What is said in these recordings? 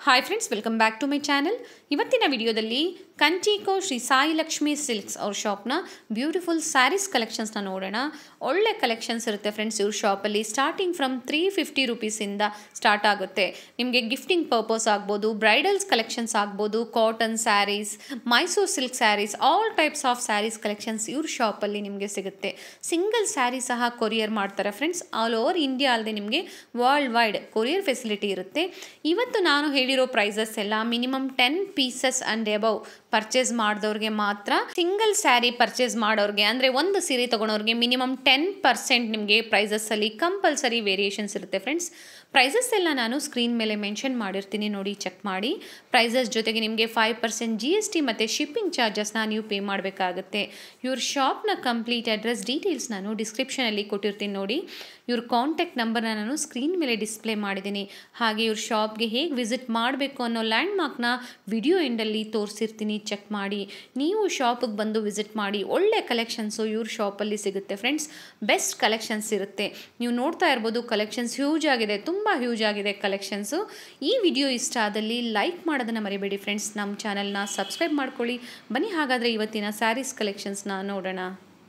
hi friends welcome back to my channel ಇವತ್ತಿನ ವಿಡಿಯೋದಲ್ಲಿ Kanchiko Shri Sai Lakshmi silks ಅವ್ರ ಶಾಪ್ನ ಬ್ಯೂಟಿಫುಲ್ ಸ್ಯಾರೀಸ್ ಕಲೆಕ್ಷನ್ಸ್ನ ನೋಡೋಣ ಒಳ್ಳೆ ಕಲೆಕ್ಷನ್ಸ್ ಇರುತ್ತೆ ಫ್ರೆಂಡ್ಸ್ ಇವ್ರ ಶಾಪಲ್ಲಿ ಸ್ಟಾರ್ಟಿಂಗ್ ಫ್ರಮ್ ತ್ರೀ ಫಿಫ್ಟಿ ರುಪೀಸಿಂದ ಸ್ಟಾರ್ಟ್ ಆಗುತ್ತೆ ನಿಮಗೆ ಗಿಫ್ಟಿಂಗ್ ಪರ್ಪಸ್ ಆಗ್ಬೋದು ಬ್ರೈಡಲ್ಸ್ ಕಲೆಕ್ಷನ್ಸ್ ಆಗ್ಬೋದು cotton saris Mysuru silk saris all types of saris collections ಇವ್ರ ಶಾಪಲ್ಲಿ ನಿಮಗೆ ಸಿಗುತ್ತೆ ಸಿಂಗಲ್ ಸ್ಯಾರಿ ಸಹ ಕೊರಿಯರ್ ಮಾಡ್ತಾರೆ ಫ್ರೆಂಡ್ಸ್ ಆಲ್ ಓವರ್ ಇಂಡಿಯಾ ಅಲ್ಲದೆ ನಿಮಗೆ ವರ್ಲ್ಡ್ ವೈಡ್ ಕೊರಿಯರ್ ಫೆಸಿಲಿಟಿ ಇರುತ್ತೆ ಇವತ್ತು ನಾನು ಹೇಳಿರೋ ಪ್ರೈಸಸ್ ಎಲ್ಲ minimum ten pieces and above purchase ಮಾಡಿದವ್ರಿಗೆ ಮಾತ್ರ ಸಿಂಗಲ್ ಸ್ಯಾರಿ ಪರ್ಚೇಸ್ ಮಾಡೋರಿಗೆ ಅಂದರೆ ಒಂದು ಸೀರೆ ತೊಗೊಳೋರಿಗೆ ಮಿನಿಮಮ್ ಟೆನ್ ಪರ್ಸೆಂಟ್ ನಿಮಗೆ ಪ್ರೈಸಸ್ಸಲ್ಲಿ ಕಂಪಲ್ಸರಿ ವೇರಿಯೇಷನ್ಸ್ ಇರುತ್ತೆ ಫ್ರೆಂಡ್ಸ್ ಪ್ರೈಸಸ್ ಎಲ್ಲ ನಾನು ಸ್ಕ್ರೀನ್ ಮೇಲೆ ಮೆನ್ಷನ್ ಮಾಡಿರ್ತೀನಿ ನೋಡಿ ಚೆಕ್ ಮಾಡಿ ಪ್ರೈಸಸ್ ಜೊತೆಗೆ ನಿಮಗೆ five percent G S T ಮತ್ತು ಶಿಪ್ಪಿಂಗ್ ಚಾರ್ಜಸ್ನ ನೀವು ಪೇ ಮಾಡಬೇಕಾಗುತ್ತೆ ಇವ್ರ ಶಾಪ್ನ ಕಂಪ್ಲೀಟ್ ಅಡ್ರೆಸ್ ಡೀಟೇಲ್ಸ್ ನಾನು ಡಿಸ್ಕ್ರಿಪ್ಷನಲ್ಲಿ ಕೊಟ್ಟಿರ್ತೀನಿ ನೋಡಿ ಇವ್ರ ಕಾಂಟ್ಯಾಕ್ಟ್ ನಂಬರ್ನ ನಾನು ಸ್ಕ್ರೀನ್ ಮೇಲೆ ಡಿಸ್ಪ್ಲೇ ಮಾಡಿದ್ದೀನಿ ಹಾಗೆ ಇವ್ರ ಶಾಪ್ಗೆ ಹೇಗೆ ವಿಸಿಟ್ ಮಾಡಬೇಕು ಅನ್ನೋ ಲ್ಯಾಂಡ್ ಮಾರ್ಕ್ನ ವಿಡಿಯೋ ಎಂಡಲ್ಲಿ ತೋರಿಸಿರ್ತೀನಿ ಚೆಕ್ ಮಾಡಿ ನೀವು ಶಾಪಿಗೆ ಬಂದು ವಿಸಿಟ್ ಮಾಡಿ ಒಳ್ಳೆ ಕಲೆಕ್ಷನ್ಸು ಇವ್ರ ಶಾಪಲ್ಲಿ ಸಿಗುತ್ತೆ ಫ್ರೆಂಡ್ಸ್ ಬೆಸ್ಟ್ ಕಲೆಕ್ಷನ್ಸ್ ಇರುತ್ತೆ ನೀವು ನೋಡ್ತಾ ಇರ್ಬೋದು ಕಲೆಕ್ಷನ್ಸ್ ಹ್ಯೂಜ್ ಆಗಿದೆ ತುಂಬ ಹ್ಯೂಜ್ ಆಗಿದೆ ಕಲೆಕ್ಷನ್ಸು ಈ ವಿಡಿಯೋ ಇಷ್ಟ ಆದಲ್ಲಿ ಲೈಕ್ ಮಾಡೋದನ್ನು ಮರಿಬೇಡಿ ಫ್ರೆಂಡ್ಸ್ ನಮ್ಮ ಚಾನಲ್ನ ಸಬ್ಸ್ಕ್ರೈಬ್ ಮಾಡ್ಕೊಳ್ಳಿ ಬನ್ನಿ ಹಾಗಾದರೆ ಇವತ್ತಿನ ಸ್ಯಾರೀಸ್ ಕಲೆಕ್ಷನ್ಸ್ನ ನೋಡೋಣ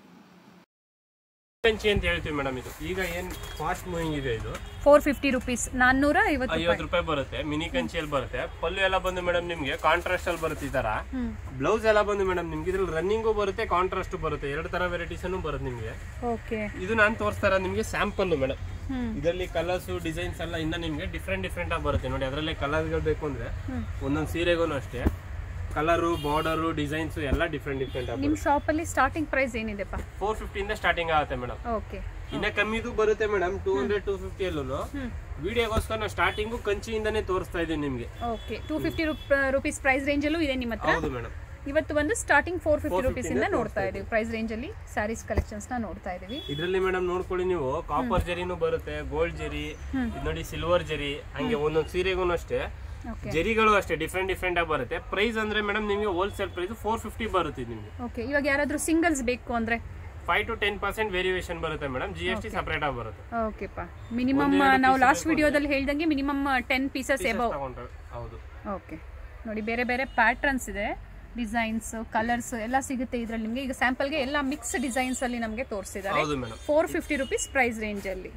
ಕಂಚಿ ಅಂತ ಹೇಳ್ತೀವಿ ಮೇಡಮ್ ಇದು ಈಗ ಏನ್ ಫಾಸ್ಟ್ ಮೂವಿಂಗ್ ಇದೆ ಇದು ಫೋರ್ ಫಿಫ್ಟಿ ರುಪೀಸ್ ನಾನ್ನೂರ ಐವತ್ತು ಐವತ್ತು ರೂಪಾಯಿ ಬರುತ್ತೆ ಮಿನಿ ಕಂಚಿಯಲ್ಲಿ ಬರುತ್ತೆ ಪಲ್ಲು ಎಲ್ಲ ಬಂದು ಮೇಡಮ್ ನಿಮ್ಗೆ ಕಾಂಟ್ರಾಸ್ಟ್ ಅಲ್ಲಿ ಬರುತ್ತೆ ಈ ತರ ಬ್ಲೌಸ್ ಎಲ್ಲ ಬಂದು ಮೇಡಮ್ ನಿಮ್ಗೆ ಇದ್ರಲ್ಲಿ ರನ್ನಿಂಗು ಬರುತ್ತೆ ಕಾಂಟ್ರಾಸ್ಟ್ ಬರುತ್ತೆ ಎರಡು ತರ ವೆರೈಟೀಸ್ ಬರುತ್ತೆ ನಿಮ್ಗೆ ಓಕೆ ಇದು ನಾನು ತೋರಿಸ್ತಾ ಇರೋದು ನಿಮ್ಗೆ ಸ್ಯಾಂಪಲ್ ಮೇಡಮ್ ಇದರಲ್ಲಿ ಕಲರ್ಸ್ ಡಿಸೈನ್ಸ್ ಎಲ್ಲ ಇನ್ನ ನಿಮ್ಗೆ ಡಿಫ್ರೆಂಟ್ ಡಿಫ್ರೆಂಟ್ ಆಗಿ ಬರುತ್ತೆ ನೋಡಿ ಅದರಲ್ಲೇ ಕಲರ್ಗಳು ಬೇಕು ಅಂದ್ರೆ ಒಂದೊಂದು ಸೀರೆಗೂ ಅಷ್ಟೇ ಕಲರು ಬಾರ್ಡರು ಡಿಸೈನ್ಸ್ ಎಲ್ಲ ಡಿಫ್ರೆಂಟ್ ಡಿಫ್ರೆಂಟ್ ಆಗಿ ನಿಮ್ಮ ಶಾಪಲ್ಲಿ ಸ್ಟಾರ್ಟಿಂಗ್ ಪ್ರೈಸ್ ಏನಿದೆಪ್ಪ ಫೋರ್ ಫಿಫ್ಟಿಯಿಂದ ಸ್ಟಾರ್ಟಿಂಗ್ ಆಗುತ್ತೆ ಮೇಡಮ್ ಓಕೆ ಇನ್ನ ಕಮ್ಮಿದು ಬರುತ್ತೆ madam two hundred two fifty ಅಲ್ಲೂ ವಿಡಿಯೋಗೋಸ್ಕರ ನಾವು ಸ್ಟಾರ್ಟಿಂಗು ಕಂಚಿಯಿಂದಾನೇ ತೋರಿಸ್ತಾ ಇದ್ದೀವಿ ನಿಮ್ಗೆ okay two fifty rupees price ರೇಂಜಲ್ಲೂ ಇದೆ ನಿಮ್ಮ ಹತ್ರ ಹೌದು ಮೇಡಮ್ ಇವತ್ತು ಒಂದು ಸ್ಟಾರ್ಟಿಂಗ್ ಫೋರ್ ಫಿಫ್ಟಿ ರುಪೀಸ್ ಇಂದ ನೋಡ್ತಾ ಇದೀವಿ ಪ್ರೈಸ್ ರೇಂಜ್ ಅಲ್ಲಿ ಸ್ಯಾರೀಸ್ ಕಲೆಕ್ಷನ್ಸ್ ನ ನೋಡ್ತಾ ಇದೀವಿ ಇದ್ರಲ್ಲಿ ಮೇಡಮ್ ನೋಡ್ಕೊಳ್ಳಿ ನೀವು ಕಾಪರ್ ಜರಿನೂ ಬರುತ್ತೆ ಗೋಲ್ಡ್ ಜರಿ ಇದ್ ನೋಡಿ ಸಿಲ್ವರ್ ಜರಿ ಹಂಗೆ ಒಂದೊಂದು ಸೀರೆಗೂ ಅಷ್ಟೇ ಓಕೆ ಜರಿಗಳು ಅಷ್ಟೇ ಡಿಫ್ರೆಂಟ್ ಡಿಫ್ರೆಂಟ್ ಆಗಿ ಬರುತ್ತೆ ಪ್ರೈಸ್ ಅಂದ್ರೆ ಮೇಡಮ್ ನಿಮಗೆ ಹೋಲ್ಸೇಲ್ ಪ್ರೈಸ್ ಫೋರ್ ಫಿಫ್ಟಿ ಬರುತ್ತೆ ಇದು ನಿಮ್ಗೆ ಓಕೆ ಇವಾಗ ಯಾರಾದ್ರೂ ಸಿಂಗಲ್ಸ್ ಬೇಕು ಅಂದ್ರೆ five to ten percent variation ಬರುತ್ತೆ madam G S T separate ಆಗಿ ಬರುತ್ತೆ ಓಕೆಪಾ ಮಿನಿಮಮ್ ನಾವು ಲಾಸ್ಟ್ ವಿಡಿಯೋದಲ್ಲಿ ಹೇಳ್ದಂಗೆ ಮಿನಿಮಮ್ ಟೆನ್ ಪೀಸಸ್ ಎಬವ್ ತಗೊಂಡ್ರೆ ಹೌದು ಓಕೆ ನೋಡಿ ಬೇರೆ ಬೇರೆ ಪ್ಯಾಟರ್ನ್ಸ್ ಇದೆ ಡಿಸೈನ್ಸ್ ಕಲರ್ಸ್ ಎಲ್ಲ ಸಿಗುತ್ತೆ ಇದ್ರಲ್ಲಿ ನಿಮಗೆ ಈಗ ಸ್ಯಾಂಪಲ್ಗೆ ಎಲ್ಲ ಮಿಕ್ಸ್ ಡಿಸೈನ್ಸ್ ಅಲ್ಲಿ ನಮಗೆ ತೋರಿಸಿದ್ದಾರೆ ಹೌದು madam four fifty rupees price range ಅಲ್ಲಿ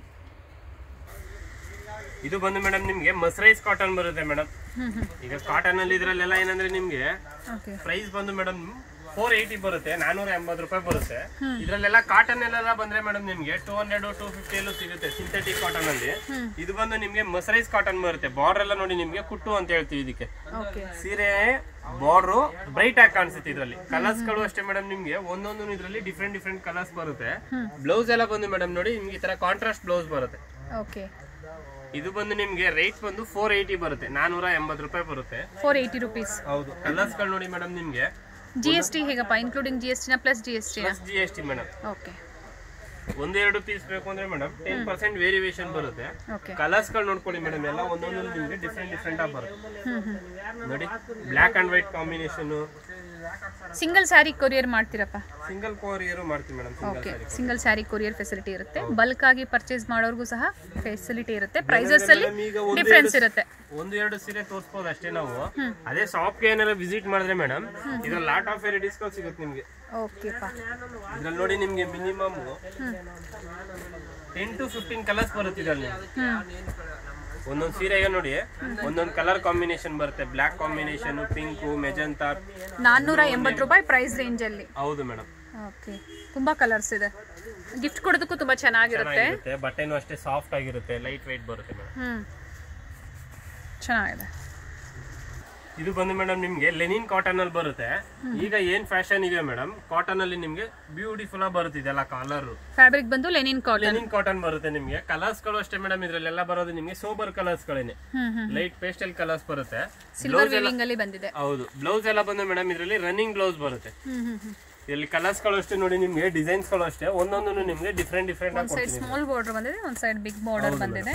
ಇದು ಬಂದು ಮೇಡಮ್ ನಿಮ್ಗೆ ಮಸ್ರೈಸ್ ಕಾಟನ್ ಬರುತ್ತೆ ಮೇಡಮ್ ಈಗ ಕಾಟನ್ ಅಲ್ಲಿ ಇದ್ರಲ್ಲೆಲ್ಲ ಏನಂದ್ರೆ ನಿಮ್ಗೆ ಓಕೆ ಪ್ರೈಸ್ ಬಂದು ಮೇಡಮ್ ಫೋರ್ ಏಯ್ಟಿ ಬರುತ್ತೆ ನಾನೂರ ಎಂಬತ್ತು ರೂಪಾಯಿ ಬರುತ್ತೆ ಇದ್ರಲ್ಲೆಲ್ಲ ಕಾಟನ್ ಎಲ್ಲ ಬಂದ್ರೆ ಮೇಡಮ್ ನಿಮ್ಗೆ ಟೂ ಹಂಡ್ರೆಡ್ ಟೂ ಫಿಫ್ಟಿ ಎಲ್ಲೂ ಸಿಗುತ್ತೆ ಸಿಂಥೆಟಿಕ್ ಕಾಟನ್ ಅಲ್ಲಿ ಇದು ಬಂದು ನಿಮ್ಗೆ ಮಸರೈಸ್ ಕಾಟನ್ ಬರುತ್ತೆ ಬಾರ್ಡರ್ ಎಲ್ಲ ನೋಡಿ ನಿಮ್ಗೆ ಕುಟ್ಟು ಅಂತ ಹೇಳ್ತೀವಿ ಇದಕ್ಕೆ ಓಕೆ ಸೀರೆ ಬಾರ್ಡ್ರು ಬ್ರೈಟ್ ಆಗಿ ಕಾಣಿಸುತ್ತೆ ಇದರಲ್ಲಿ ಕಲರ್ಸ್ ಗಳು ಅಷ್ಟೇ ಮೇಡಮ್ ನಿಮ್ಗೆ ಒಂದೊಂದು ಇದರಲ್ಲಿ ಡಿಫ್ರೆಂಟ್ ಡಿಫ್ರೆಂಟ್ ಕಲರ್ಸ್ ಬರುತ್ತೆ ಬ್ಲೌಸ್ ಎಲ್ಲ ಬಂದು ಮೇಡಮ್ ನೋಡಿ ನಿಮ್ಗೆ ಈ ತರ ಕಾಂಟ್ರಾಸ್ಟ್ ಬ್ಲೌಸ್ ಬರುತ್ತೆ ಓಕೆ ಇದು ಬಂದು ನಿಮ್ಗೆ ರೇಟ್ ಬಂದು ಫೋರ್ ಏಯ್ಟಿ ಬರುತ್ತೆ ನಾನೂರ ಎಂಬತ್ತು ರೂಪಾಯಿ ಬರುತ್ತೆ ಫೋರ್ ಏಯ್ಟಿ ರುಪೀಸ್ ಹೌದು ಕಲರ್ಸ್ ಗಳು ನೋಡಿ ಮೇಡಮ್ ನಿಮ್ಗೆ ಜಿ ಎಸ್ ಟಿ ಹೇಗಪ್ಪ ಇನ್ಕ್ಲೂಡಿಂಗ್ ಜಿ ಎಸ್ ಟಿನ ಪ್ಲಸ್ ಜಿ ಎಸ್ ಟಿನ plus G S T madam okay ಒಂದೆರಡು ಪೀಸ್ ಬೇಕು ಅಂದ್ರೆ ಮೇಡಮ್ ಟೆನ್ ಪರ್ಸೆಂಟ್ ವೇರಿಯೇಷನ್ ಬರುತ್ತೆ ಓಕೆ ಕಲರ್ಸ್ ಗಳು ನೋಡ್ಕೊಳ್ಳಿ ಮೇಡಮ್ ಎಲ್ಲ ಒಂದೊಂದು ನಿಮ್ಗೆ ಡಿಫ್ರೆಂಟ್ ಡಿಫ್ರೆಂಟ್ ಆಗಿ ಬರುತ್ತೆ ಹ್ಮ್ ಹ್ಮ್ ನೋಡಿ black and white combination single sari courier ಮಾಡ್ತೀರಪ್ಪ ಸಿಂಗಲ್ ಕೋರಿಯರು ಮಾಡ್ತೀವಿ madam single okay sari single sari courier facility ಇರುತ್ತೆ ಬಲ್ಕ್ ಆಗಿ ಪರ್ಚೇಸ್ ಮಾಡೋರ್ಗೂ ಸಹ ಫೆಸಿಲಿಟಿ ಇರುತ್ತೆ ಪ್ರೈಸಸ್ ಅಲ್ಲಿ madam, ಈಗ ಒಂದು ಡಿಫ್ರೆನ್ಸ್ ಇರುತ್ತೆ ಒಂದು ಎರಡು ಸೀರೆ ತೋರಿಸ್ಬೋದು ಅಷ್ಟೇ ನಾವು ಅದೇ ಶಾಪ್ಗೆ ಏನಾರ ವಿಸಿಟ್ ಮಾಡಿದ್ರೆ ಮೇಡಮ್ ಇದ್ರಲ್ಲಿ ಲಾಟ್ ಆಫ್ ವೆರೈಟೀಸ್ ಸಿಗುತ್ತೆ ನಿಮ್ಗೆ ಓಕೆಪ್ಪ ಇದ್ರಲ್ಲಿ ನೋಡಿ ನಿಮ್ಗೆ minimum ten to fifteen colours ಬರುತ್ತೆ ಇದ್ರಲ್ಲಿ ಒಂದೊಂದು ಸೀರೆಗೆ ನೋಡಿ ಒಂದೊಂದು ಕಲರ್ ಕಾಂಬಿನೇಷನ್ ಬರುತ್ತೆ ಬ್ಲ್ಯಾಕ್ ಕಾಂಬಿನೇಷನ್ ಪಿಂಕು ಮೆಜಂತಾ ನಾನ್ನೂರ ಎಂಬತ್ತು ರೂಪಾಯಿ ಪ್ರೈಸ್ ರೇಂಜ್ ಅಲ್ಲಿ ಹೌದು ಮೇಡಮ್ ಓಕೆ ತುಂಬಾ ಕಲರ್ಸ್ ಇದೆ ಗಿಫ್ಟ್ ಕೊಡೋದಕ್ಕೂ ತುಂಬಾ ಚೆನ್ನಾಗಿರುತ್ತೆ ಚೆನ್ನಾಗಿರುತ್ತೆ ಬಟ್ಟೆನೂ ಅಷ್ಟೇ ಸಾಫ್ಟ್ ಆಗಿರುತ್ತೆ ಲೈಟ್ ವೆಯ್ಟ್ ಬರುತ್ತೆ ಮೇಡಮ್ ಹ್ಮ್ ಚೆನ್ನಾಗಿದೆ ಇದು ಬಂದು ಮೇಡಮ್ ನಿಮ್ಗೆ ಲೆನಿನ್ ಕಾಟನ್ ಅಲ್ಲಿ ಬರುತ್ತೆ ಈಗ ಏನ್ ಫ್ಯಾಷನ್ ಇದೆ ಮೇಡಮ್ ಕಾಟನ್ ಅಲ್ಲಿ ನಿಮ್ಗೆ ಬ್ಯೂಟಿಫುಲ್ ಆಗಿ ಬರುತ್ತೆ ಇದೆಲ್ಲ ಕಲರ್ ಫ್ಯಾಬ್ರಿಕ್ ಬಂದು ಲೆನಿನ್ ಕಾಟನ್ ಲೆನಿನ್ ಕಾಟನ್ ಬರುತ್ತೆ ನಿಮ್ಗೆ ಕಲರ್ಸ್ ಗಳು ಅಷ್ಟೇ ಮೇಡಮ್ ಇದ್ರಲ್ಲೆಲ್ಲ ಬರೋದು ನಿಮ್ಗೆ ಸೋಬರ್ ಕಲರ್ಸ್ ಗಳೇನೆ ಹ್ಮ್ ಹ್ಮ್ ಲೈಟ್ ಪೇಸ್ಟಲ್ ಕಲರ್ಸ್ ಬರುತ್ತೆ ಸಿಲ್ವರ್ ವೀವಿಂಗ್ ಅಲ್ಲಿ ಬಂದಿದೆ ಹೌದು ಬ್ಲೌಸ್ ಎಲ್ಲ ಬಂದು ಮೇಡಮ್ ಇದರಲ್ಲಿ ರನ್ನಿಂಗ್ ಬ್ಲೌಸ್ ಬರುತ್ತೆ ಹ್ಮ್ ಹ್ಮ್ ಹ್ಮ್ ಇಲ್ಲಿ ಕಲರ್ಸ್ ಗಳು ಅಷ್ಟೇ ನೋಡಿ ನಿಮ್ಗೆ ಡಿಸೈನ್ಸ್ ಗಳು ಅಷ್ಟೇ ಒಂದೊಂದು ನಿಮ್ಗೆ ಡಿಫ್ರೆಂಟ್ ಡಿಫ್ರೆಂಟ್ ಒಂದ್ ಸೈಡ್ ಸ್ಮಾಲ್ ಬಾರ್ಡರ್ ಬಂದಿದೆ ಒಂದ್ ಸೈಡ್ ಬಿಗ್ ಬಾರ್ಡರ್ ಬಂದಿದೆ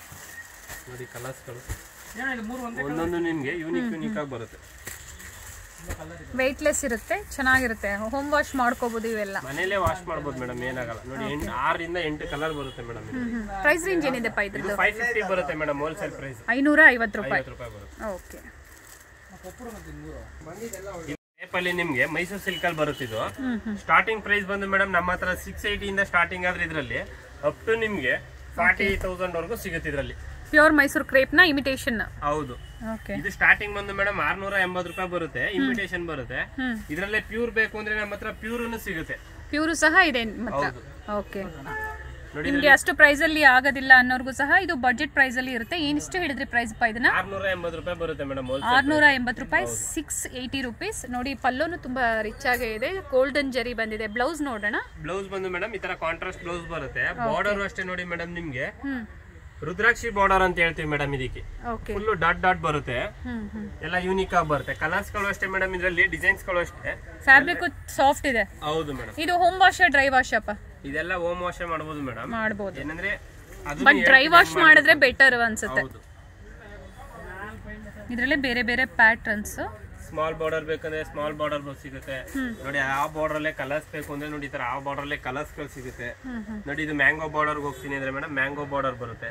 ನೋಡಿ ಕಲರ್ಸ್ ಗಳು ಒಂದೊಂದು ನಿಮ್ಗೆ ಯೂನಿಕ್ ಯೂನಿಕ್ ಆಗಿ ಬರುತ್ತೆ ವೆಯ್ಟ್ಲೆಸ್ ಇರುತ್ತೆ ಚೆನ್ನಾಗಿರುತ್ತೆ ಹೋಮ್ ವಾಶ್ ಮಾಡ್ಕೋಬಹುದು ಇವೆಲ್ಲ ಮನೇಲೆ ವಾಶ್ ಮಾಡ್ಬೋದು ಮೇಡಮ್ ಏನಾಗಲ್ಲ ನೋಡಿ ಎಂಟು ಆರರಿಂದ ಎಂಟು ಕಲರ್ ಬರುತ್ತೆ ಮೇಡಮ್ ಪ್ರೈಸ್ ರೇಂಜ್ ಏನಿದೆ ಪಾ ಇದ್ರದ್ದು ಫೈವ್ ಫಿಫ್ಟಿ ಬರುತ್ತೆ ಮೇಡಮ್ ಹೋಲ್ಸೇಲ್ ಪ್ರೈಸ್ ಐನೂರ ಐವತ್ತು ರೂಪಾಯಿ ಐವತ್ತು ರೂಪಾಯಿ ಬರುತ್ತೆ ಓಕೆ ಅಲ್ಲಿ ನಿಮ್ಗೆ ಮೈಸೂರು ಸಿಲ್ಕ್ ಅಲ್ಲಿ ಬರುತ್ತಿದ್ದು ಸ್ಟಾರ್ಟಿಂಗ್ ಪ್ರೈಸ್ ಬಂದು ಮೇಡಮ್ ನಮ್ಮ ಹತ್ರ ಸಿಕ್ಸ್ ಇಂದ ಸ್ಟಾರ್ಟಿಂಗ್ ಆದ್ರೆ ಇದ್ರಲ್ಲಿ ಅಪ್ ಟು ನಿಮ್ಗೆ ಫಾರ್ಟಿ ತೌಸಂಡ್ ವರೆಗೂ ಸಿಗುತ್ತೆ ಇದ್ರಲ್ಲಿ ಪ್ಯೂರ್ ಮೈಸೂರು ಕ್ರೇಪ್ನ ಇಮಿಟೇಷನ್ ಹೌದು ಓಕೆ ಇದು ಸ್ಟಾರ್ಟಿಂಗ್ ಬಂದು ಮೇಡಮ್ ಆರ್ನೂರ ಎಂಬತ್ತು ರೂಪಾಯಿ ಬರುತ್ತೆ ಇನ್ವಿಟೇಷನ್ ಬರುತ್ತೆ ಇದ್ರಲ್ಲೇ ಪ್ಯೂರ್ ಬೇಕು ಅಂದ್ರೆ ನಮ್ಮ ಹತ್ರ ಪ್ಯೂರ್ ಸಿಗುತ್ತೆ ಪ್ಯೂರು ಸಹ ಇದೆ ಮಾತ್ರ ಹೌದು ಓಕೆ ನೋಡಿ ನಿಮ್ಗೆ ಅಷ್ಟು ಪ್ರೈಸ್ ಅಲ್ಲಿ ಆಗೋದಿಲ್ಲ ಅನ್ನೋರ್ಗೂ ಸಹ ಇದು ಬಜೆಟ್ ಪ್ರೈಸ್ ಅಲ್ಲಿ ಇರುತ್ತೆ ಏನಿಷ್ಟು ಹೇಳಿದ್ರಿ ಪ್ರೈಸ್ ಪಾ ಇದನ್ನ ಆರ್ನೂರ ಎಂಬತ್ತು ರೂಪಾಯಿ ಬರುತ್ತೆ ಮೇಡಮ್ ಆರ್ನೂರ ಎಂಬತ್ತು ರೂಪಾಯಿ ಸಿಕ್ಸ್ ಏಯ್ಟಿ ರುಪೀಸ್ ನೋಡಿ ಪಲ್ಲೋನು ತುಂಬಾ ರಿಚ್ ಆಗೇ ಇದೆ ಗೋಲ್ಡನ್ ಜರಿ ಬಂದಿದೆ ಬ್ಲೌಸ್ ನೋಡೋಣ ಬ್ಲೌಸ್ ಬಂದು ಮೇಡಮ್ ಈ ತರ ಕಾಂಟ್ರಾಸ್ಟ್ ಬ್ಲೌಸ್ ಬರುತ್ತೆ ಬಾರ್ಡರ್ ಅಷ್ಟೇ ನೋಡಿ ಮೇಡಮ್ ನಿಮ್ಗೆ ಹ್ಮ್ ರುದ್ರಾಕ್ಷಿ ಬಾರ್ಡರ್ ಅಂತ ಹೇಳ್ತೀವಿ ಮೇಡಮ್ ಇದಕ್ಕೆ ಓಕೆ ಫುಲ್ ಡಾಟ್ ಡಾಟ್ ಬರುತ್ತೆ ಹ್ಮ್ ಹ್ಮ್ ಎಲ್ಲ ಯೂನಿಕ್ ಆಗಿ ಬರುತ್ತೆ ಕಲರ್ಸ್ ಗಳು ಅಷ್ಟೇ ಮೇಡಮ್ ಇದರಲ್ಲಿ ಡಿಸೈನ್ಸ್ ಗಳು ಅಷ್ಟೇ ಫ್ಯಾಬ್ರಿಕ್ ಸಾಫ್ಟ್ ಇದೆ ಹೌದು ಮೇಡಮ್ ಇದು ಹೋಮ್ ವಾಶ್ ಡ್ರೈ ವಾಶ್ ಅಪ್ಪ ಇದೆಲ್ಲ ಹೋಮ್ ವಾಶ್ ಮಾಡ್ಬೋದು ಮೇಡಮ್ ಮಾಡ್ಬೋದು ಏನಂದ್ರೆ ಅದು ಬಟ್ ಡ್ರೈ ವಾಶ್ ಮಾಡಿದ್ರೆ ಬೆಟರ್ ಅನ್ಸುತ್ತೆ ಹೌದು ಇದರಲ್ಲಿ ಬೇರೆ ಬೇರೆ ಪ್ಯಾಟ್ರನ್ಸ್ ಸ್ಮಾಲ್ ಬಾರ್ಡರ್ ಬೇಕಂದ್ರೆ ಸ್ಮಾಲ್ ಬಾರ್ಡರ್ ಸಿಗುತ್ತೆ ನೋಡಿ ಆ ಬಾರ್ಡರ್ ಅಲ್ಲೇ ಕಲರ್ಸ್ ಬೇಕು ಅಂದ್ರೆ ನೋಡಿ ಈ ತರ ಆ ಬಾರ್ಡರ್ ಅಲ್ಲೇ ಕಲರ್ಸ್ ಗಳು ಸಿಗುತ್ತೆ ನೋಡಿ ಇದು ಮ್ಯಾಂಗೋ ಬಾರ್ಡರ್ ಹೋಗ್ತೀನಿ ಅಂದ್ರೆ ಮೇಡಮ್ ಮ್ಯಾಂಗೋ ಬಾರ್ಡರ್ ಬರುತ್ತೆ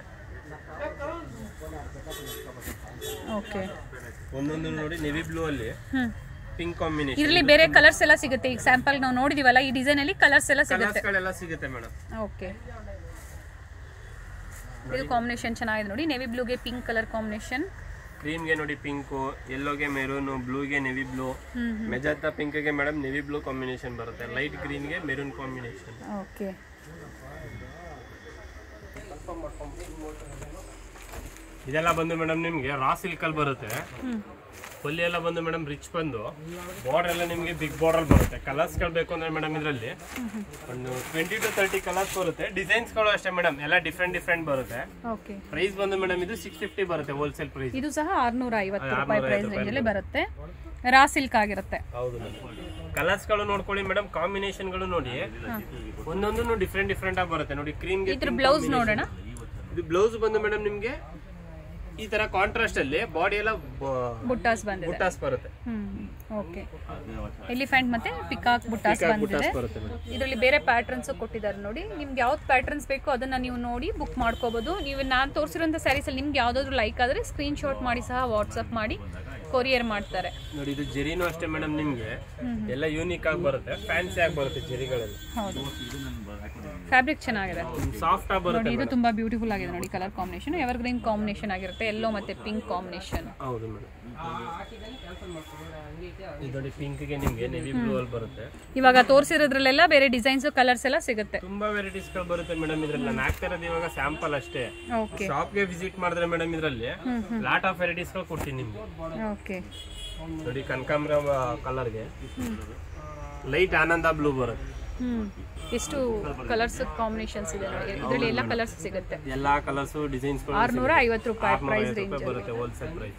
ಓಕೆ ಒಂದೊಂದು ನೋಡಿ ನೆವಿ ಬ್ಲೂ ಅಲ್ಲಿ ಹ್ಮ್ ಪಿಂಕ್ ಕಾಂಬಿನೇಷನ್ ಇದರಲ್ಲಿ ಬೇರೆ ಕಲರ್ಸ್ ಎಲ್ಲ ಸಿಗುತ್ತೆ ಈಗ ಸ್ಯಾಂಪಲ್ ನಾವು ನೋಡಿದೀವಲ್ಲ ಈ ಡಿಸೈನ್ ಅಲ್ಲಿ ಕಲರ್ಸ್ ಎಲ್ಲ ಸಿಗುತ್ತೆ ಕಲರ್ಸ್ ಗಳೆಲ್ಲ ಸಿಗುತ್ತೆ ಮೇಡಮ್ ಓಕೆ ಇದು ಕಾಂಬಿನೇಷನ್ ಚೆನ್ನಾಗಿದೆ ನೋಡಿ ನೆವಿ ಬ್ಲೂಗೆ ಪಿಂಕ್ ಕಲರ್ ಕಾಂಬಿನೇಷನ್ ಕ್ರೀಮ್ಗೆ ನೋಡಿ ಪಿಂಕು ಯೆಲ್ಲೋಗೆ ಮೆರೂನ್ ಬ್ಲೂಗೆ ನೆವಿ ಬ್ಲೂ ಮೆಜಾತಾ ಪಿಂಕ್ಗೆ ಮೇಡಮ್ ನೆವಿ ಬ್ಲೂ ಕಾಂಬಿನೇಷನ್ ಬರುತ್ತೆ ಲೈಟ್ ಗ್ರೀನ್ಗೆ ಮೆರೂನ್ ಕಾಂಬಿನೇಷನ್ ಓಕೆ ಇದೆಲ್ಲ ಬಂದು ಮೇಡಮ್ ನಿಮಗೆ ರಾ ಸಿಲ್ಕ್ ಅಲ್ಲಿ ಬರುತ್ತೆ ಫುಲ್ ಎಲ್ಲ ಬಂದು ಮೇಡಮ್ ರಿಚ್ ಬಂದು ಬಾರ್ಡರ್ ಎಲ್ಲ ನಿಮಗೆ ಬಿಗ್ ಬಾರ್ಡರ್ ಬರುತ್ತೆ ಕಲರ್ಸ್ ಗಳು ಬೇಕು ಅಂದ್ರೆ ಮೇಡಮ್ ಇದರಲ್ಲಿ ಒಂದು ಟ್ವೆಂಟಿ ಟು ತರ್ಟಿ ಕಲರ್ಸ್ ಬರುತ್ತೆ ಡಿಸೈನ್ಸ್ ಗಳು ಅಷ್ಟೇ ಮೇಡಮ್ ಎಲ್ಲ ಡಿಫ್ರೆಂಟ್ ಡಿಫ್ರೆಂಟ್ ಬರುತ್ತೆ ಓಕೆ ಪ್ರೈಸ್ ಬಂದು ಮೇಡಮ್ ಇದು ಸಿಕ್ಸ್ ಫಿಫ್ಟಿ ಬರುತ್ತೆ ಹೋಲ್ಸೇಲ್ ಪ್ರೈಸ್ ಇದು ಸಹ ಆರ್ನೂರ ಐವತ್ತು ರೂಪಾಯಿ ಪ್ರೈಸ್ ರೇಂಜಲ್ಲಿ ಬರುತ್ತೆ ರಾ ಸಿಲ್ಕ್ ಆಗಿರುತ್ತೆ ಹೌದು ಕಲರ್ಸ್ ಗಳು ನೋಡ್ಕೊಳ್ಳಿ ಮೇಡಮ್ ಕಾಂಬಿನೇಷನ್ ಗಳು ನೋಡಿ ಒಂದೊಂದು ಡಿಫ್ರೆಂಟ್ ಡಿಫ್ರೆಂಟ್ ಆಗಿ ಬರುತ್ತೆ ನೋಡಿ ಕ್ರೀಮ್ ಇದ್ರ ಬ್ಲೌಸ್ ನೋಡೋಣ ಇದು ಬ್ಲೌಸ್ ಬಂದು ಮೇಡಮ್ ನಿಮ್ಗೆ ಈ ತರ ಕಾಂಟ್ರಾಸ್ಟ್ ಅಲ್ಲಿ ಬಾಡಿ ಎಲ್ಲ ಬುಟ್ಟಾಸ್ ಬಂದಿದೆ ಬುಟ್ಟಾಸ್ ಬರುತ್ತೆ ಹ್ಮ್ ಓಕೆ ಎಲಿಫೆಂಟ್ ಮತ್ತೆ ಪಿಕಾಕ್ ಬುಟ್ಟಾಸ್ ಬಂದಿದೆ ಬುಟ್ಟಾಸ್ ಬರುತ್ತೆ ಮೇಡಮ್ ಇದರಲ್ಲಿ ಬೇರೆ ಪ್ಯಾಟರ್ನ್ಸ್ ಕೊಟ್ಟಿದ್ದಾರೆ ನೋಡಿ ನಿಮ್ಗೆ ಯಾವ್ದು ಪ್ಯಾಟರ್ನ್ಸ್ ಬೇಕೋ ಅದನ್ನ ನೀವು ನೋಡಿ ಬುಕ್ ಮಾಡ್ಕೋಬಹುದು ನೀವು ನಾನು ತೋರಿಸಿರೋಂಥ ಸ್ಯಾರೀಸ್ ಅಲ್ಲಿ ನಿಮ್ಗೆ ಯಾವ್ದಾದ್ರು ಲೈಕ್ ಆದ್ರೆ ಸ್ಕ್ರೀನ್ ಶಾಟ್ ಮಾಡಿ ಸಹ ವಾಟ್ಸಪ್ ಮಾಡಿ ಕೊರಿಯರ್ ಮಾಡ್ತಾರೆ ನೋಡಿ ಇದು ಜೆರಿನೂ ಅಷ್ಟೇ ಮೇಡಮ್ ನಿಮ್ಗೆ ಎಲ್ಲ ಯೂನಿಕ್ ಆಗಿ ಬರುತ್ತೆ ಫ್ಯಾನ್ಸಿ ಆಗಿ ಬರುತ್ತೆ ಜೆರಿಗಳೆಲ್ಲ ಹೌದು ಫ್ಯಾಬ್ರಿಕ್ ಚೆನ್ನಾಗಿದೆ ಸಾಫ್ಟ್ ಆಗಿ ಬರುತ್ತೆ ನೋಡಿ ಇದು ತುಂಬಾ ಬ್ಯೂಟಿಫುಲ್ ಆಗಿದೆ ನೋಡಿ colour combination evergreen combination ಆಗಿರುತ್ತೆ ಎಲ್ಲೋ ಮತ್ತೆ ಪಿಂಕ್ ಕಾಂಬಿನೇಷನ್ ಹೌದು ಮೇಡಮ್ ಇದು ನೋಡಿ ಪಿಂಕ್ಗೆ ನಿಮ್ಗೆ ನೆವಿ ಬ್ಲೂ ಅಲ್ಲಿ ಬರುತ್ತೆ ಇವಾಗ ತೋರಿಸಿರೋದ್ರಲ್ಲೆಲ್ಲ ಬೇರೆ ಡಿಸೈನ್ಸ್ ಕಲರ್ಸ್ ಎಲ್ಲ ಸಿಗುತ್ತೆ ತುಂಬಾ ವೆರೈಟೀಸ್ ಗಳು ಬರುತ್ತೆ ಮೇಡಮ್ ಇದ್ರಲ್ಲಿ ನಾನು ಹಾಕ್ತಾ ಇರೋದು ಇವಾಗ ಸ್ಯಾಂಪಲ್ ಅಷ್ಟೇ ಓಕೆ ಶಾಪ್ಗೆ ವಿಸಿಟ್ ಮಾಡಿದ್ರೆ ಮೇಡಮ್ ಇದರಲ್ಲಿ ಲಾಟ್ ಆಫ್ ವೆರೈಟೀಸ್ ಗಳು ಕೊಡ್ತೀನಿ ನಿಮ್ಗೆ ಓಕೆ ನೋಡಿ ಕನಕಾಂಬ್ರ ಕಲರ್ಗೆ ಲೈಟ್ ಆನಂದ ಬ್ಲೂ ಬರುತ್ತೆ ಹ್ಮ್ ಎಷ್ಟು ಕಲರ್ಸ್ ಕಾಂಬಿನೇಷನ್ಸ್ ಇದೆ ನೋಡಿ ಇದರಲ್ಲಿ ಎಲ್ಲ ಕಲರ್ಸ್ ಸಿಗುತ್ತೆ ಎಲ್ಲಾ ಕಲರ್ಸ್ ಡಿಸೈನ್ಸ್ ಆರ್ನೂರ ಐವತ್ತು ರೂಪಾಯಿ ಪ್ರೈಸ್ ರೇಂಜ್ ಬರುತ್ತೆ ಹೋಲ್ಸೇಲ್ ಪ್ರೈಸ್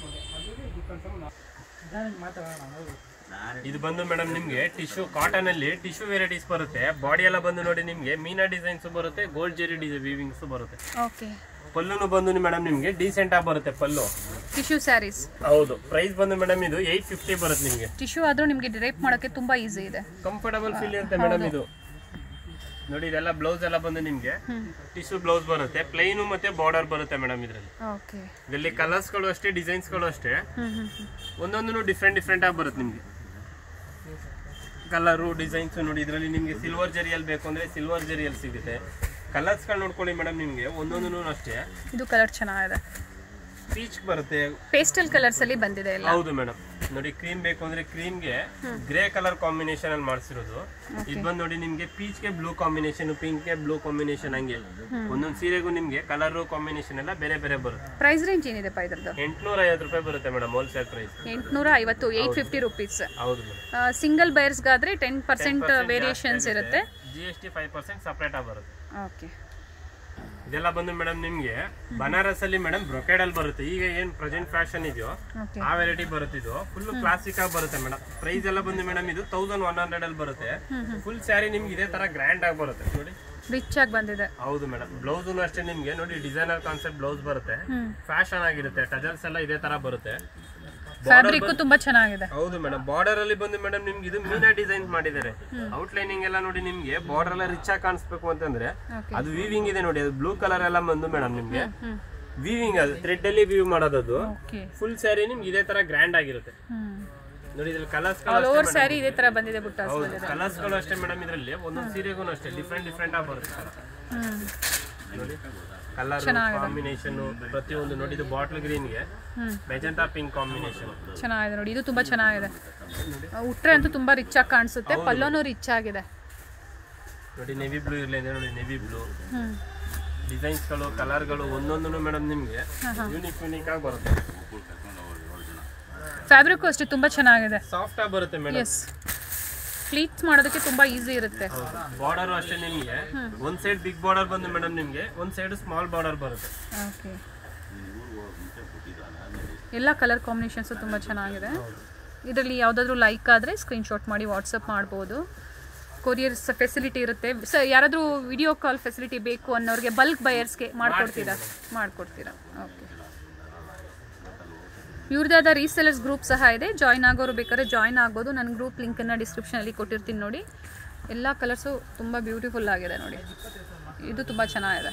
ಇದು ಬಂದು ಮೇಡಮ್ ನಿಮ್ಗೆ ಟಿಶ್ಯೂ ಕಾಟನ್ ಅಲ್ಲಿ ಟಿಶ್ಯೂ ವೆರೈಟೀಸ್ ಬರುತ್ತೆ ಬಾಡಿ ಎಲ್ಲ ಬಂದು ನೋಡಿ ನಿಮ್ಗೆ ಮೀನಾ ಡಿಸೈನ್ಸ್ ಬರುತ್ತೆ ಗೋಲ್ಡ್ ಜೆರಿ ಡಿಸೈನ್ ವೀವಿಂಗ್ಸ್ ಬರುತ್ತೆ ಓಕೆ ಪಲ್ಲುನು ಬಂದು ಮೇಡಮ್ ನಿಮ್ಗೆ ಡೀಸೆಂಟ್ ಆಗಿ ಬರುತ್ತೆ ಪಲ್ಲು ಟಿಶ್ಯೂ ಸ್ಯಾರೀಸ್ ಹೌದು ಪ್ರೈಸ್ ಬಂದು ಮೇಡಮ್ ಇದು ಏಯ್ಟ್ ಫಿಫ್ಟಿ ಬರುತ್ತೆ ನಿಮ್ಗೆ ಟಿಶ್ಯೂ ಆದ್ರೂ ನಿಮಗೆ ಡ್ರೇಪ್ ಮಾಡೋಕ್ಕೆ ತುಂಬಾ ಈಸಿ ಇದೆ ಕಂಫರ್ಟಬಲ್ ಫೀಲ್ ಇರುತ್ತೆ ಮೇಡಮ್ ಇದು ನೋಡಿ ಇದೆಲ್ಲ ಬ್ಲೌಸ್ ಎಲ್ಲ ಬಂದು ನಿಮ್ಗೆ ಟಿಶ್ಯೂ ಬ್ಲೌಸ್ ಬರುತ್ತೆ ಪ್ಲೈನು ಮತ್ತೆ ಬಾರ್ಡರ್ ಬರುತ್ತೆ ಮೇಡಮ್ ಇದರಲ್ಲಿ ಓಕೆ ಇದರಲ್ಲಿ ಕಲರ್ಸ್ ಗಳು ಅಷ್ಟೇ ಡಿಸೈನ್ಸ್ ಗಳು ಅಷ್ಟೇ ಹ್ಮ್ ಹ್ಮ್ ಒಂದೊಂದು ಡಿಫ್ರೆಂಟ್ ಡಿಫ್ರೆಂಟ್ ಆಗಿ ಬರುತ್ತೆ ನಿಮ್ಗೆ ಕಲರು ಡಿಸೈನ್ಸ್ ನೋಡಿ ಇದರಲ್ಲಿ ನಿಮ್ಗೆ ಸಿಲ್ವರ್ ಜರಿಯಲ್ಲಿ ಬೇಕು ಅಂದ್ರೆ ಸಿಲ್ವರ್ ಜರಿಯಲ್ಲಿ ಸಿಗುತ್ತೆ ಕಲರ್ಸ್ಗಳು ನೋಡ್ಕೊಳ್ಳಿ ಮೇಡಮ್ ನಿಮ್ಗೆ ಒಂದೊಂದು ಅಷ್ಟೇ ಇದು ಕಲರ್ ಚೆನ್ನಾಗಿದೆ ಪೀಚ್ ಬರುತ್ತೆ ಪೇಸ್ಟಲ್ ಕಲರ್ಸ್ ಅಲ್ಲಿ ಬಂದಿದೆ ಎಲ್ಲ ಹೌದು ಮೇಡಮ್ ನೋಡಿ ಕ್ರೀಮ್ ಬೇಕು ಅಂದ್ರೆ ಕ್ರೀಮ್ಗೆ ಗ್ರೇ ಕಲರ್ ಕಾಂಬಿನೇಷನ್ ಅಲ್ಲಿ ಮಾಡಿಸಿರೋದು ಇದು ಬಂದು ನೋಡಿ ನಿಮ್ಗೆ ಪೀಚ್ ಗೆ ಬ್ಲೂ ಕಾಂಬಿನೇಷನ್ ಪಿಂಕ್ ಗೆ ಬ್ಲೂ ಕಾಂಬಿನೇಷನ್ ಹಂಗೆ ಒಂದೊಂದು ಸೀರೆಗೂ ನಿಮ್ಗೆ ಕಲರ್ ಕಾಂಬಿನೇಷನ್ ಎಲ್ಲ ಬೇರೆ ಬೇರೆ ಬರುತ್ತೆ ಪ್ರೈಸ್ ರೇಂಜ್ ಏನಿದೆ ಪಾ ಇದ್ರದ್ದು ಎಂಟ್ನೂರ ಐವತ್ತು ರೂಪಾಯಿ ಬರುತ್ತೆ ಮೇಡಮ್ ಹೋಲ್ಸೇಲ್ ಪ್ರೈಸ್ ಎಂಟುನೂರ ಐವತ್ತು ಏಯ್ಟ್ ಫಿಫ್ಟಿ ರುಪೀಸ್ ಹೌದು ಮೇಡಮ್ ಸಿಂಗಲ್ ಬೈರ್ಸ್ಗಾದ್ರೆ ಟೆನ್ ಪರ್ಸೆಂಟ್ ವೇರಿಯೇಷನ್ಸ್ ಇರುತ್ತೆ G S T five percent separate ಆಗಿ ಬರುತ್ತೆ ಓಕೆ ಇದೆಲ್ಲ ಬಂದು ಮೇಡಮ್ ನಿಮ್ಗೆ ಬನಾರಸ್ ಅಲ್ಲಿ ಮೇಡಮ್ ಬ್ರೊಕೆಡ್ ಅಲ್ಲಿ ಬರುತ್ತೆ ಈಗ ಏನ್ ಪ್ರೆಸೆಂಟ್ ಫ್ಯಾಷನ್ ಇದೆಯೋ ಓಕೆ ಆ ವೆರೈಟಿ ಬರುತ್ತೆ ಇದು ಫುಲ್ ಕ್ಲಾಸಿಕ್ ಆಗಿ ಬರುತ್ತೆ ಮೇಡಮ್ ಪ್ರೈಸ್ ಎಲ್ಲ ಬಂದು ಮೇಡಮ್ ಇದು ತೌಸಂಡ್ ಒನ್ ಹಂಡ್ರೆಡ್ ಅಲ್ಲಿ ಬರುತ್ತೆ ಫುಲ್ ಸ್ಯಾರಿ ನಿಮ್ಗೆ ಇದೇ ತರ ಗ್ರ್ಯಾಂಡ್ ಆಗಿ ಬರುತ್ತೆ ನೋಡಿ ರಿಚ್ ಆಗಿ ಬಂದಿದೆ ಹೌದು ಮೇಡಮ್ ಬ್ಲೌಸ್ ಅಷ್ಟೇ ನಿಮ್ಗೆ ನೋಡಿ ಡಿಸೈನರ್ ಕಾನ್ಸೆಪ್ಟ್ ಬ್ಲೌಸ್ ಬರುತ್ತೆ ಫ್ಯಾಷನ್ ಆಗಿರುತ್ತೆ ಟಜಲ್ಸ್ ಎಲ್ಲ ಇದೇ ತರ ಬರುತ್ತೆ ಫ್ಯಾಬ್ರಿಕ್ ತುಂಬಾ ಚೆನ್ನಾಗಿದೆ ಹೌದು ಮೇಡಮ್ ಬಾರ್ಡರ್ ಅಲ್ಲಿ ಬಂದು ಮೇಡಮ್ ನಿಮ್ಗೆ ಇದು ಮೀನಾ ಡಿಸೈನ್ ಮಾಡಿದ್ದಾರೆ ಔಟ್ಲೈನಿಂಗ್ ಎಲ್ಲ ನೋಡಿ ನಿಮ್ಗೆ ಬಾರ್ಡರ್ ಎಲ್ಲ ರಿಚ್ ಆಗಿ ಕಾಣಿಸ್ಬೇಕು ಅಂತಂದ್ರೆ ಅದು ವೀವಿಂಗ್ ಇದೆ ನೋಡಿ ಅದು ಬ್ಲೂ ಕಲರ್ ಎಲ್ಲ ಬಂದು ಮೇಡಮ್ ನಿಮ್ಗೆ ವೀವಿಂಗ್ ಅದು ಥ್ರೆಡ್ ಅಲ್ಲಿ ವೀವ್ ಮಾಡೋದದು ಓಕೆ ಫುಲ್ ಸ್ಯಾರಿ ನಿಮ್ಗೆ ಇದೇ ತರ ಗ್ರ್ಯಾಂಡ್ ಆಗಿರುತ್ತೆ ನೋಡಿ ಇದ್ರಲ್ಲಿ ಕಲರ್ಸ್ ಆಲ್ ಓವರ್ ಸ್ಯಾರಿ ಇದೇ ತರ ಬಂದಿದೆ ಬುಟ್ಟಾಸ್ ಹೌದು ಕಲರ್ಸ್ ಗಳು ಅಷ್ಟೇ ಮೇಡಮ್ ಇದರಲ್ಲಿ ಒಂದೊಂದು ಸೀರೆಗೂ ಅಷ್ಟೇ ಡಿಫ್ರೆಂಟ್ ಡಿಫ್ರೆಂಟ್ ಆಗಿ ಬರುತ್ತೆ ಹ್ಮ್ ನೋಡಿ ಕಲರ್ ಕಾಂಬಿನೇಷನ್ ಪ್ರತಿಯೊಂದು ನೋಡಿ ಇದು ಬಾಟ್ಲ್ ಗ್ರೀನ್ ಗೆ ಮೆಜೆಂಟಾ ಪಿಂಕ್ ಕಾಂಬಿನೇಷನ್ ಚೆನ್ನಾಗಿದೆ ನೋಡಿ ಇದು ತುಂಬಾ ಚೆನ್ನಾಗಿದೆ ಉಟ್ರೆ ಅಂತೂ ತುಂಬಾ ರಿಚ್ ಆಗಿ ಕಾಣಿಸುತ್ತೆ ಪಲ್ಲೋನು ರಿಚ್ ಆಗಿದೆ ನೋಡಿ ನೆವಿ ಬ್ಲೂ ಇರಲಿ ಅಂದ್ರೆ ನೋಡಿ ನೆವಿ ಬ್ಲೂ ಹ್ಮ್ ಡಿಸೈನ್ಸ್ ಗಳು ಕಲರ್ ಗಳು ಒಂದೊಂದು ಮೇಡಮ್ ನಿಮ್ಗೆ ಯೂನಿಕ್ ಯೂನಿಕ್ ಆಗಿ ಬರುತ್ತೆ ಫ್ಯಾಬ್ರಿಕ್ ಅಷ್ಟೇ ತುಂಬಾ ಚೆನ್ನಾಗಿದೆ ಸಾಫ್ಟ್ ಆಗಿ ಬರುತ್ತೆ ಮೇಡಮ್ ಎಸ್ ಪ್ಲೀಟ್ಸ್ ಮಾಡೋದಕ್ಕೆ ತುಂಬಾ ಈಸಿ ಇರುತ್ತೆ ಬಾರ್ಡರ್ ಅಷ್ಟೇ ನಿಮ್ಗೆ ಒಂದ್ ಸೈಡ್ ಬಿಗ್ ಬಾರ್ಡರ್ ಬಂದು ಮೇಡಮ್ ನಿಮ್ಗೆ ಒಂದ್ ಸೈಡ್ ಸ್ಮಾಲ್ ಬಾರ್ಡರ್ ಬರುತ್ತೆ ಓಕೆ ಎಲ್ಲ ಕಲರ್ ಕಾಂಬಿನೇಷನ್ಸು ತುಂಬ ಚೆನ್ನಾಗಿದೆ ಇದರಲ್ಲಿ ಯಾವುದಾದ್ರೂ ಲೈಕ್ ಆದರೆ ಸ್ಕ್ರೀನ್ಶಾಟ್ ಮಾಡಿ ವಾಟ್ಸಪ್ ಮಾಡ್ಬೋದು ಕೊರಿಯರ್ಸ್ ಫೆಸಿಲಿಟಿ ಇರುತ್ತೆ ಸೊ ಯಾರಾದರೂ ವಿಡಿಯೋ ಕಾಲ್ ಫೆಸಿಲಿಟಿ ಬೇಕು ಅನ್ನೋರಿಗೆ ಬಲ್ಕ್ ಬಯರ್ಸ್ಗೆ ಮಾಡ್ಕೊಡ್ತೀರಾ ಮಾಡ್ಕೊಡ್ತೀರಾ ಓಕೆ ಇವ್ರದ್ದಾದ ರೀಸೆಲರ್ಸ್ ಗ್ರೂಪ್ ಸಹ ಇದೆ ಜಾಯ್ನ್ ಆಗೋರು ಬೇಕಾದ್ರೆ ಜಾಯ್ನ್ ಆಗ್ಬೋದು ನನ್ನ ಗ್ರೂಪ್ ಲಿಂಕನ್ನು ಡಿಸ್ಕ್ರಿಪ್ಷನಲ್ಲಿ ಕೊಟ್ಟಿರ್ತೀನಿ ನೋಡಿ ಎಲ್ಲ ಕಲರ್ಸು ತುಂಬ ಬ್ಯೂಟಿಫುಲ್ ಆಗಿದೆ ನೋಡಿ ಇದು ತುಂಬ ಚೆನ್ನಾಗಿದೆ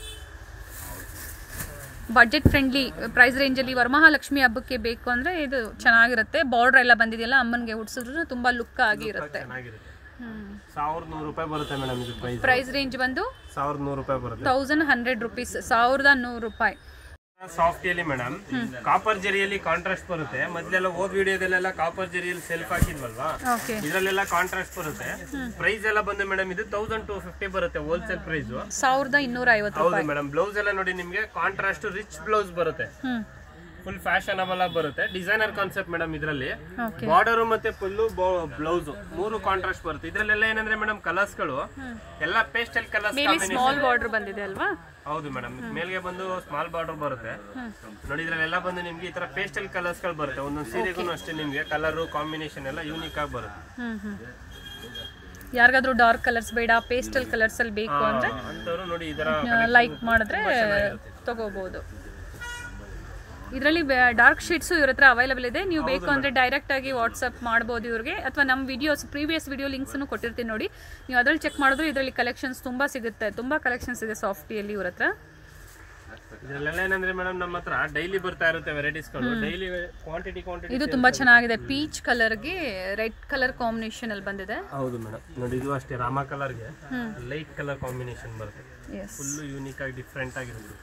ಬಡ್ಜೆಟ್ ಫ್ರೆಂಡ್ಲಿ ಪ್ರೈಸ್ ರೇಂಜಲ್ಲಿ ವರಮಹಾಲಕ್ಷ್ಮಿ ಹಬ್ಬಕ್ಕೆ ಬೇಕು ಅಂದರೆ ಇದು ಚೆನ್ನಾಗಿರುತ್ತೆ ಬಾರ್ಡ್ರ್ ಎಲ್ಲ ಬಂದಿದೆಯಲ್ಲ ಅಮ್ಮನಿಗೆ ಉಡ್ಸಿದ್ರು ತುಂಬ ಲುಕ್ ಆಗಿ ಇರುತ್ತೆ ಚೆನ್ನಾಗಿರುತ್ತೆ ಸಾವಿರದ ನೂರು ರೂಪಾಯಿ ಬರುತ್ತೆ ಮೇಡಮ್ ಇದು ಪ್ರೈಸ್ ಪ್ರೈಸ್ ರೇಂಜ್ ಬಂದು ಸಾವಿರದ ನೂರು ರೂಪಾಯಿ ಬರುತ್ತೆ ತೌಸಂಡ್ ಹಂಡ್ರೆಡ್ ರುಪೀಸ್ ಸಾವಿರದ ನೂರು ರೂಪಾಯಿ ಸಾಫ್ಟ್ ಅಲ್ಲಿ ಮೇಡಮ್ ಕಾಪರ್ ಜರಿಯಲ್ಲಿ ಕಾಂಟ್ರಾಸ್ಟ್ ಬರುತ್ತೆ ಮೊದಲೆಲ್ಲ ಹೋದ್ ವಿಡಿಯೋದಲ್ಲೆಲ್ಲ ಕಾಪರ್ ಜರಿಯಲ್ಲಿ ಸೆಲ್ಫ್ ಹಾಕಿದ್ವಲ್ವಾ ಓಕೆ ಇದ್ರಲ್ಲೆಲ್ಲ ಕಾಂಟ್ರಾಸ್ಟ್ ಬರುತ್ತೆ ಪ್ರೈಸ್ ಎಲ್ಲ ಬಂದು ಮೇಡಮ್ ಇದು ತೌಸಂಡ್ ಟೂ ಫಿಫ್ಟಿ ಬರುತ್ತೆ ಹೋಲ್ಸೇಲ್ ಪ್ರೈಸ್ ಸಾವಿರದ ಇನ್ನೂರ ಐವತ್ತು ಹೌದು ಮೇಡಮ್ ಬ್ಲೌಸ್ ಎಲ್ಲ ನೋಡಿ ನಿಮ್ಗೆ ಕಾಂಟ್ರಾಸ್ಟ್ ರಿಚ್ ಬ್ಲೌಸ್ ಬರುತ್ತೆ ಹ್ಞೂ ಫುಲ್ ಫ್ಯಾಷನಬಲ್ ಆಗಿ ಬರುತ್ತೆ ಡಿಸೈನರ್ ಕಾನ್ಸೆಪ್ಟ್ ಮೇಡಮ್ ಇದರಲ್ಲಿ ಓಕೆ ಬಾರ್ಡರ್ ಮತ್ತೆ ಫುಲ್ಲು ಬ್ಲೌಸ್ ಮೂರು ಕಾಂಟ್ರಾಸ್ಟ್ ಬರುತ್ತೆ ಇದ್ರಲ್ಲೆಲ್ಲ ಏನಂದ್ರೆ ಮೇಡಮ್ ಕಲರ್ಸ್ ಗಳು ಎಲ್ಲ ಪೇಸ್ಟಲ್ ಕಲರ್ಸ್ ಮೇಲೆ ಸ್ಮಾಲ್ ಬಾರ್ಡರ್ ಬಂದಿದೆ ಅಲ್ವಾ ಹೌದು ಮೇಡಮ್ ಮೇಲ್ಗೆ ಬಂದು ಸ್ಮಾಲ್ ಬಾರ್ಡರ್ ಬರುತ್ತೆ ನೋಡಿ ಇದ್ರಲ್ಲೆಲ್ಲ ಬಂದು ನಿಮ್ಗೆ ಈ ತರ ಪೇಸ್ಟಲ್ ಕಲರ್ಸ್ ಗಳು ಬರುತ್ತೆ ಒಂದೊಂದು ಸೀರೆಗೂ ಅಷ್ಟೇ ನಿಮ್ಗೆ ಕಲರ್ ಕಾಂಬಿನೇಷನ್ ಎಲ್ಲ ಯೂನಿಕ್ ಆಗಿ ಬರುತ್ತೆ ಹ್ಞೂ ಹ್ಞೂ ಯಾರಿಗಾದ್ರೂ ಡಾರ್ಕ್ ಕಲರ್ಸ್ ಬೇಡ ಪೇಸ್ಟಲ್ ಕಲರ್ಸ್ ಅಲ್ಲಿ ಬೇಕು ಅಂದರೆ ಅಂತವ್ರು ನೋಡಿ ಇದರ ಲೈಕ್ ಮಾಡಿದ್ರೆ ತಗೋಬಹುದು ಇದರಲ್ಲಿ ಡಾರ್ಕ್ ಶೀಟ್ಸು ಇವ್ರ ಹತ್ರ ಅವೈಲಬಲ್ ಇದೆ ನೀವು ಬೇಕು ಅಂದರೆ ಡೈರೆಕ್ಟ್ ಆಗಿ ವಾಟ್ಸಪ್ ಮಾಡ್ಬೋದು ಇವ್ರಿಗೆ ಅಥವಾ ನಮ್ಮ ವಿಡಿಯೋಸ್ ಪ್ರೀವಿಯಸ್ ವಿಡಿಯೋ ಲಿಂಕ್ಸನ್ನು ಕೊಟ್ಟಿರ್ತೀನಿ ನೋಡಿ ನೀವು ಅದ್ರಲ್ಲಿ ಚೆಕ್ ಮಾಡಿದ್ರೆ ಇದರಲ್ಲಿ ಕಲೆಕ್ಷನ್ಸ್ ತುಂಬ ಸಿಗುತ್ತೆ ತುಂಬ ಕಲೆಕ್ಷನ್ಸ್ ಇದೆ ಸಾಫ್ಟಿಯಲ್ಲಿ ಇವ್ರ ಹತ್ರ ಇದ್ರಲ್ಲೆಲ್ಲ ಏನಂದ್ರೆ ಮೇಡಮ್ ನಮ್ಮ ಹತ್ರ ಡೈಲಿ ಬರ್ತಾ ಇರುತ್ತೆ ವೆರೈಟೀಸ್ ಗಳು ಡೈಲಿ ಕ್ವಾಂಟಿಟಿ ಕ್ವಾಂಟಿಟಿ ಇದು ತುಂಬ ಚೆನ್ನಾಗಿದೆ ಪೀಚ್ ಕಲರ್ಗೆ ರೆಡ್ ಕಲರ್ ಕಾಂಬಿನೇಷನ್ ಅಲ್ಲಿ ಬಂದಿದೆ ಹೌದು ಮೇಡಮ್ ನೋಡಿ ಇದು ಅಷ್ಟೇ ರಾಮ ಕಲರ್ಗೆ ಲೈಟ್ ಕಲರ್ ಕಾಂಬಿನೇಷನ್ ಬರುತ್ತೆ ಎಸ್ ಫುಲ್ ಯೂನಿಕ್ ಆಗಿ ಡಿಫ್ರೆಂಟ್ ಆಗಿರುತ್ತೆ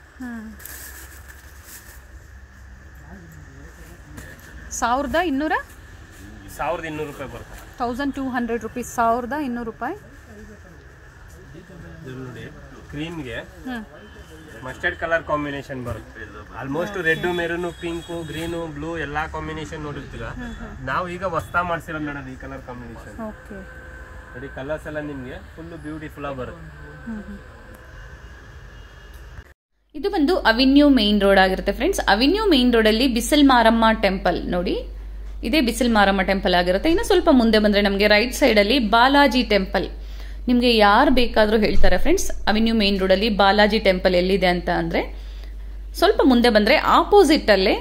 ಸಾವಿರದ ಇನ್ನೂರ ಸಾವಿರದ ಇನ್ನೂರು ರೂಪಾಯಿ ಬರುತ್ತೆ ತೌಸಂಡ್ ಟೂ ಹಂಡ್ರೆಡ್ ರುಪೀಸ್ ಸಾವಿರದ ಇನ್ನೂರು ರೂಪಾಯಿ ಇದು ನೋಡಿ ಕ್ರೀಮ್ಗೆ ಹ್ಞೂ ಮಸ್ಟರ್ಡ್ ಕಲರ್ ಕಾಂಬಿನೇಷನ್ ಬರುತ್ತೆ almost red maroon pink green blue ಎಲ್ಲಾ ಕಾಂಬಿನೇಷನ್ ನೋಡಿರ್ತೀರ ನಾವು ಈಗ ಹೊಸ್ತಾ ಮಾಡ್ಸಿರೋದು ಮೇಡಮ್ ಈ ಕಲರ್ ಕಾಂಬಿನೇಷನ್ ಓಕೆ ನೋಡಿ ಕಲರ್ಸ್ ಎಲ್ಲ ನಿಮ್ಗೆ ಫುಲ್ ಬ್ಯೂಟಿಫುಲ್ ಆಗಿ ಬರುತ್ತೆ ಇದು ಬಂದು ಅವಿನ್ಯೂ ಮೇನ್ ರೋಡ್ ಆಗಿರುತ್ತೆ ಫ್ರೆಂಡ್ಸ್ ಅವಿನ್ಯೂ ಮೇನ್ ರೋಡಲ್ಲಿ ಬಿಸಿಲ್ ಮಾರಮ್ಮ ಟೆಂಪಲ್ ನೋಡಿ ಇದೇ ಬಿಸಿಲ್ ಮಾರಮ್ಮ ಟೆಂಪಲ್ ಆಗಿರುತ್ತೆ ಇನ್ನು ಸ್ವಲ್ಪ ಮುಂದೆ ಬಂದರೆ ನಮಗೆ ರೈಟ್ ಸೈಡಲ್ಲಿ ಬಾಲಾಜಿ ಟೆಂಪಲ್ ನಿಮಗೆ ಯಾರು ಬೇಕಾದರೂ ಹೇಳ್ತಾರೆ ಫ್ರೆಂಡ್ಸ್ ಅವಿನ್ಯೂ ಮೇನ್ ರೋಡಲ್ಲಿ ಬಾಲಾಜಿ ಟೆಂಪಲ್ ಎಲ್ಲಿದೆ ಅಂತ ಅಂದರೆ ಸ್ವಲ್ಪ ಮುಂದೆ ಬಂದರೆ ಆಪೋಸಿಟಲ್ಲೇ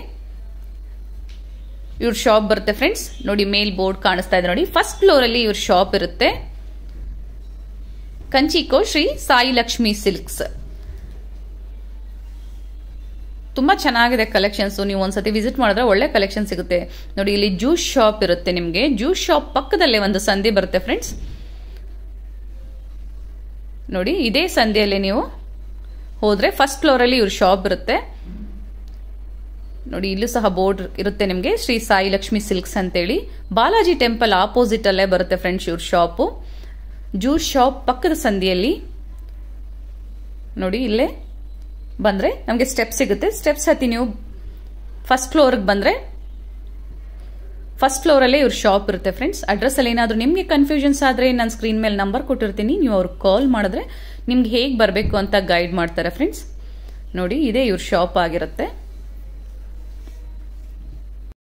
ಇವ್ರ ಶಾಪ್ ಬರುತ್ತೆ ಫ್ರೆಂಡ್ಸ್ ನೋಡಿ ಮೇಲ್ ಬೋರ್ಡ್ ಕಾಣಿಸ್ತಾ ಇದೆ ನೋಡಿ ಫಸ್ಟ್ ಫ್ಲೋರಲ್ಲಿ ಇವ್ರ ಶಾಪ್ ಇರುತ್ತೆ ಕಂಚಿಕೋ ಶ್ರೀ ಸಾಯಿ ಲಕ್ಷ್ಮಿ ಸಿಲ್ಕ್ಸ್ ತುಂಬಾ ಚೆನ್ನಾಗಿದೆ ಕಲೆಕ್ಷನ್ಸ್ ನೀವು ಒಂದ್ಸತಿ ವಿಸಿಟ್ ಮಾಡಿದ್ರೆ ಒಳ್ಳೆ ಕಲೆಕ್ಷನ್ ಸಿಗುತ್ತೆ ನೋಡಿ ಇಲ್ಲಿ ಜ್ಯೂಸ್ ಶಾಪ್ ಇರುತ್ತೆ ನಿಮಗೆ ಜ್ಯೂಸ್ ಶಾಪ್ ಪಕ್ಕದಲ್ಲೇ ಒಂದು ಸಂಧಿ ಬರುತ್ತೆ ಫ್ರೆಂಡ್ಸ್ ನೋಡಿ ಇದೇ ಸಂಧಿಯಲ್ಲಿ ನೀವು ಹೋದ್ರೆ ಫಸ್ಟ್ ಫ್ಲೋರಲ್ಲಿ ಇವ್ರ ಶಾಪ್ ಇರುತ್ತೆ ನೋಡಿ ಇಲ್ಲೂ ಸಹ ಬೋರ್ಡ್ ಇರುತ್ತೆ ನಿಮಗೆ ಶ್ರೀ ಸಾಯಿ ಲಕ್ಷ್ಮಿ ಸಿಲ್ಕ್ಸ್ ಅಂತೇಳಿ ಬಾಲಾಜಿ ಟೆಂಪಲ್ ಆಪೋಸಿಟ್ ಅಲ್ಲೇ ಬರುತ್ತೆ ಫ್ರೆಂಡ್ಸ್ ಇವ್ರ ಶಾಪು ಜ್ಯೂಸ್ ಶಾಪ್ ಪಕ್ಕದ ಸಂಧಿಯಲ್ಲಿ ನೋಡಿ ಇಲ್ಲೇ ಬಂದರೆ ನಮಗೆ ಸ್ಟೆಪ್ ಸಿಗುತ್ತೆ ಸ್ಟೆಪ್ಸ್ ಹತ್ತಿ ನೀವು ಫಸ್ಟ್ ಫ್ಲೋರ್ಗೆ ಬಂದರೆ ಫಸ್ಟ್ ಫ್ಲೋರಲ್ಲೇ ಇವ್ರ ಶಾಪ್ ಇರುತ್ತೆ ಫ್ರೆಂಡ್ಸ್ ಅಡ್ರೆಸ್ಸಲ್ಲಿ ಏನಾದರೂ ನಿಮಗೆ ಕನ್ಫ್ಯೂಷನ್ಸ್ ಆದರೆ ನಾನು ಸ್ಕ್ರೀನ್ ಮೇಲೆ ನಂಬರ್ ಕೊಟ್ಟಿರ್ತೀನಿ ನೀವು ಅವ್ರಿಗೆ ಕಾಲ್ ಮಾಡಿದ್ರೆ ನಿಮ್ಗೆ ಹೇಗೆ ಬರಬೇಕು ಅಂತ ಗೈಡ್ ಮಾಡ್ತಾರೆ ಫ್ರೆಂಡ್ಸ್ ನೋಡಿ ಇದೇ ಇವ್ರ ಶಾಪ್ ಆಗಿರುತ್ತೆ